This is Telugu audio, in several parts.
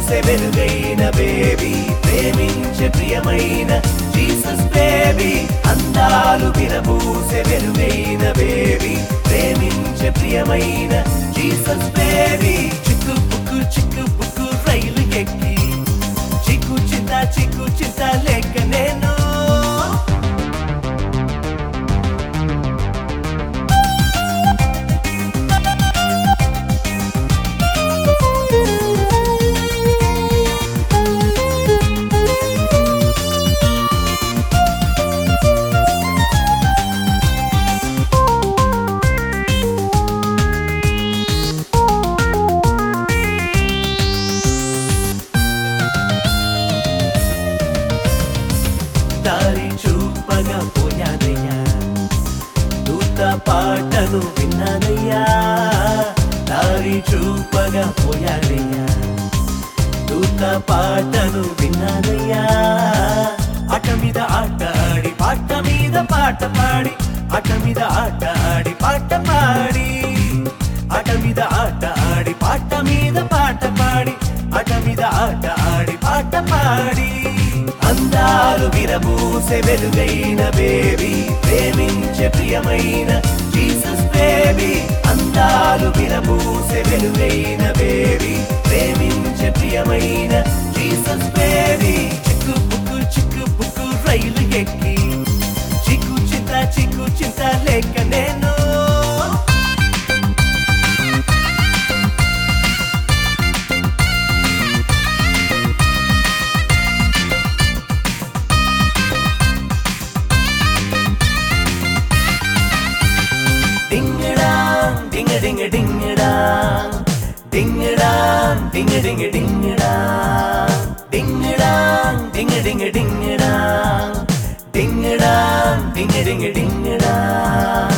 విరబూసే వెలుగైన బేబీ ప్రేమించే ప్రియమైన జీసస్ బేబీ అందాలు విరబూసే వెలుగైన బేబీ ప్రేమించే ప్రియమైన జీసస్ బేబీ చిక్కు పుక్కు చిక్కు పుక్కు రైలు ఎక్కి చిక్కు చింత చిక్కు చింత లేక నేను దారి చూపగా పోయానయ్యా దూత పాటను విన్నానయ్యా దారి చూపగా పోయానయ్యా దూత పాటను విన్నానయ్యా అట మీద ఆట ఆడి పాట మీద పాట పాడి అట మీద ఆట ఆడి పాట పాడి అట మీద ఆట ఆడి పాట మీద పాట పాడి అట మీద ఆట ఆడి పాట పాడి అందాలు విరబూసే వెలుగైన బేబీ ప్రేమించే ప్రియమైన జీసస్ బేబీ అందాలు విరబూసే వెలుగైన బేబీ ప్రేమించే ప్రియమైన జీసస్ బేబీ చిక్కు పుక్కు చిక్కు పుక్కు రైలు ఎక్కి చిక్కు చింత చిక్కు చింత లేక నేను డింగడాం డింగ డింగ డింగడాం డింగడాం డింగ డింగ డింగడాం డింగడాం డింగ డింగ డింగడాం డింగడాం డింగ డింగ డింగడాం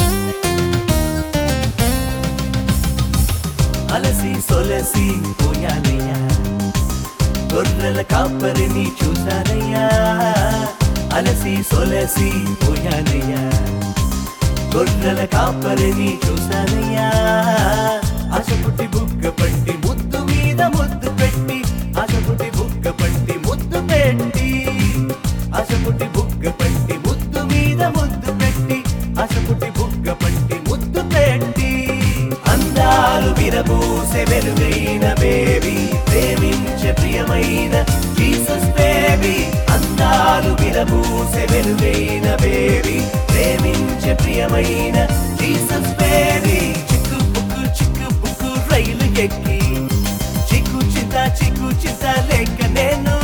అలసి సొలసి పోయానయ్యా గొర్రెల కాపరిని చూశానయ్యా అలసి సొలసి పోయానయ్యా గొర్రెల కాపరిని చూశానయ్యా ఆశపుట్టి బుగ్గ పట్టి ముద్దు మీద ముద్దు పెట్టి ఆశపుట్టి బుగ్గ పట్టి ముద్దు పెట్టి ఆశపుట్టి బుగ్గ పట్టి ముద్దు మీద ముద్దు పెట్టి ఆశపుట్టి బుగ్గ పట్టి ముద్దు పెట్టి అందాలు విరబూసే వెలుగైన బేబీ ప్రేమించే ప్రియమైన జీసస్ బేబీ అందాలు విరబూసే వెలుగైన బేబీ ప్రేమించే ప్రియమైన జీసస్ బేబీ చిక్కు పుక్కు చిక్కు పుక్కు రైలు ఎక్కి చిక్కు చింత చిక్కు చింత లేక నేను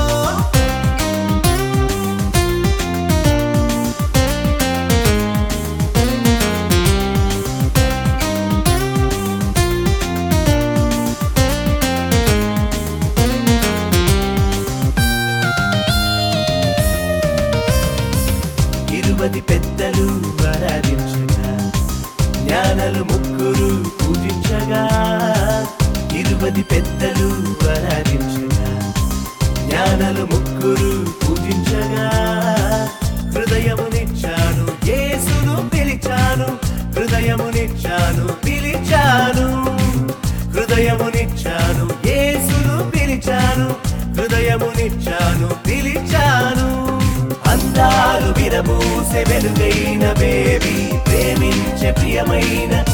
ఇరువది పెద్దలు ఆరాధించగా జ్ఞానలు ముగ్గురు పూజించగా ఇరువది పెద్దలు ఆరాధించగా జ్ఞానలు ముగ్గురు పూజించగా హృదయమునిచ్చాను యేసును పిలిచాను హృదయమునిచ్చాను పిలిచాను హృదయమునిచ్చాను యేసును పిలిచాను హృదయమునిచ్చాను పిలిచాను అందాలు విరబూసే వెలుగైన బేబీ ప్రేమించే ప్రియమైన